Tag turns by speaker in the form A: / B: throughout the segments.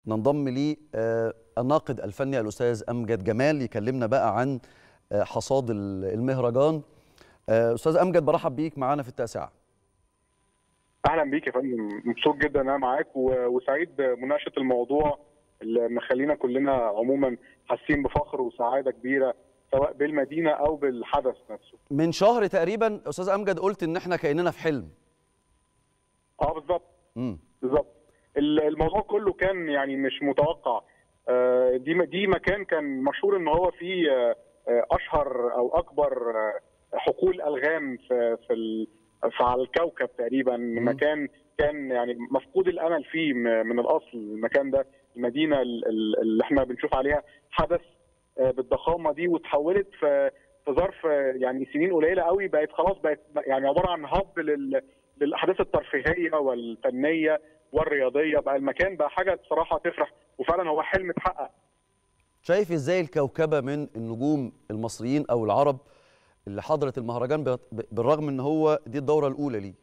A: ننضم لي الناقد الفني الاستاذ امجد جمال يكلمنا بقى عن حصاد المهرجان استاذ امجد برحب بيك معانا في التاسعه
B: اهلا بيك يا فندم مبسوط جدا انا معاك وسعيد بمناقشه الموضوع اللي مخلينا كلنا عموما حاسين بفخر وسعاده كبيره سواء بالمدينه او بالحدث نفسه
A: من شهر تقريبا استاذ امجد قلت ان احنا كاننا في حلم
B: اه بالظبط بالظبط الموضوع كله كان يعني مش متوقع دي دي مكان كان مشهور ان هو فيه اشهر او اكبر حقول الغام في في على الكوكب تقريبا
A: مم.
B: مكان كان يعني مفقود الامل فيه من الاصل المكان ده المدينه اللي احنا بنشوف عليها حدث بالضخامه دي وتحولت في في ظرف يعني سنين قليله قوي بقت خلاص بقت يعني عباره عن هب لل للاحداث الترفيهيه والفنيه والرياضيه بقى المكان بقى حاجه بصراحه تفرح وفعلا هو حلم اتحقق
A: شايف ازاي الكوكبه من النجوم المصريين او العرب اللي حضرت المهرجان بالرغم ان هو دي الدوره الاولى ليه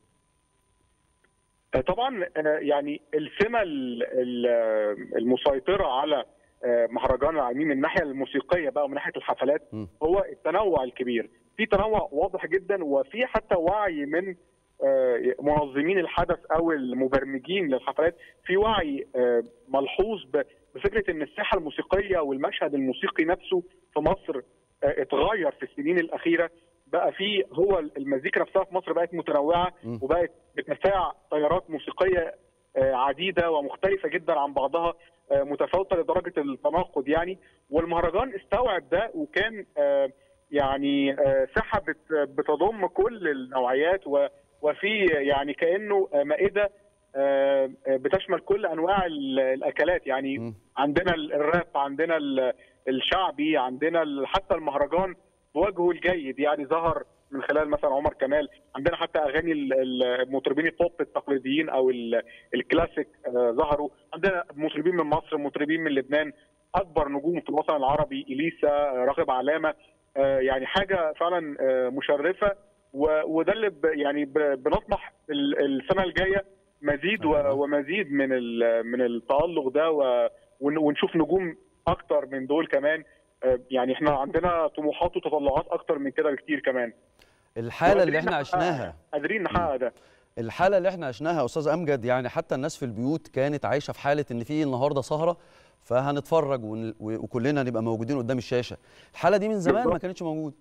B: طبعا يعني السمه المسيطره على مهرجان العالمين من الناحيه الموسيقيه بقى ومن ناحيه الحفلات
A: م.
B: هو التنوع الكبير في تنوع واضح جدا وفي حتى وعي من منظمين الحدث او المبرمجين للحفلات في وعي ملحوظ بفكره ان الساحه الموسيقيه والمشهد الموسيقي نفسه في مصر اتغير في السنين الاخيره بقى في هو المزيكا نفسها في مصر بقت متنوعه
A: م.
B: وبقت بتتفاعل تيارات موسيقيه عديده ومختلفه جدا عن بعضها متفاوته لدرجه التناقض يعني والمهرجان استوعب ده وكان يعني ساحه بتضم كل النوعيات وفي يعني كانه مائده بتشمل كل انواع الاكلات يعني
A: م.
B: عندنا الراب عندنا الشعبي عندنا حتى المهرجان بوجهه الجيد يعني ظهر من خلال مثلا عمر كمال عندنا حتى اغاني المطربين البوب التقليديين او الكلاسيك ظهروا عندنا مطربين من مصر مطربين من لبنان اكبر نجوم في الوطن العربي اليسا راغب علامه يعني حاجه فعلا مشرفه وده اللي يعني بنطمح السنه الجايه مزيد ومزيد من من التالق ده ونشوف نجوم اكتر من دول كمان يعني احنا عندنا طموحات وتطلعات اكتر من كده بكتير كمان
A: الحاله اللي احنا عشناها
B: قادرين نحقق ده
A: الحاله اللي احنا عشناها يا استاذ امجد يعني حتى الناس في البيوت كانت عايشه في حاله ان في النهارده سهره فهنتفرج وكلنا نبقى موجودين قدام الشاشه الحاله دي من زمان ما كانتش موجوده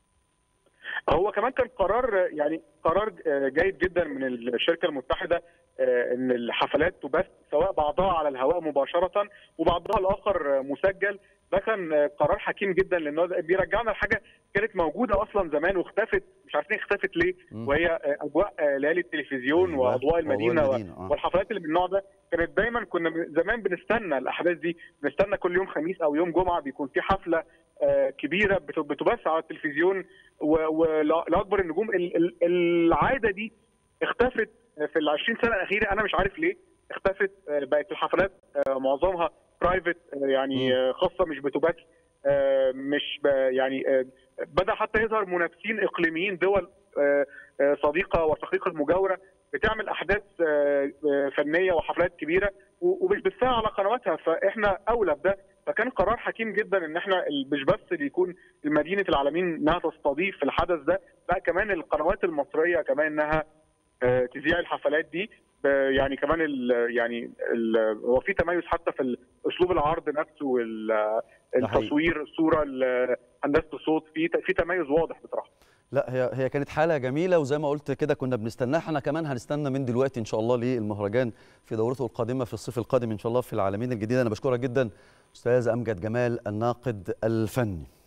B: هو كمان كان قرار يعني قرار جيد جدا من الشركه المتحده ان الحفلات تبث سواء بعضها على الهواء مباشره وبعضها الاخر مسجل ده كان قرار حكيم جدا لانه بيرجعنا لحاجه كانت موجوده اصلا زمان واختفت مش عارفين اختفت ليه
A: م.
B: وهي اجواء ليالي التلفزيون
A: أيوة.
B: واضواء المدينه,
A: المدينة. آه.
B: والحفلات اللي من النوع ده كانت دايما كنا زمان بنستنى الاحداث دي بنستنى كل يوم خميس او يوم جمعه بيكون في حفله كبيره بتبث على التلفزيون ولاكبر النجوم العاده دي اختفت في ال 20 سنه الاخيره انا مش عارف ليه اختفت بقت الحفلات معظمها برايفت يعني خاصه مش بتبث مش يعني بدا حتى يظهر منافسين اقليميين دول صديقه وشقيقه المجاوره بتعمل احداث فنيه وحفلات كبيره ومش بتساعد على قنواتها فاحنا اولى بده فكان قرار حكيم جدا ان احنا مش بس اللي يكون مدينه العالمين انها تستضيف الحدث ده لا كمان القنوات المصريه كمان انها تذيع الحفلات دي يعني كمان ال يعني ال هو في تميز حتى في اسلوب العرض نفسه التصوير الصوره هندسه الصوت في في تميز واضح بصراحه
A: لا هي هي كانت حاله جميله وزي ما قلت كده كنا بنستناها احنا كمان هنستنى من دلوقتي ان شاء الله للمهرجان في دورته القادمه في الصيف القادم ان شاء الله في العالمين الجديده انا بشكرك جدا استاذ امجد جمال الناقد الفني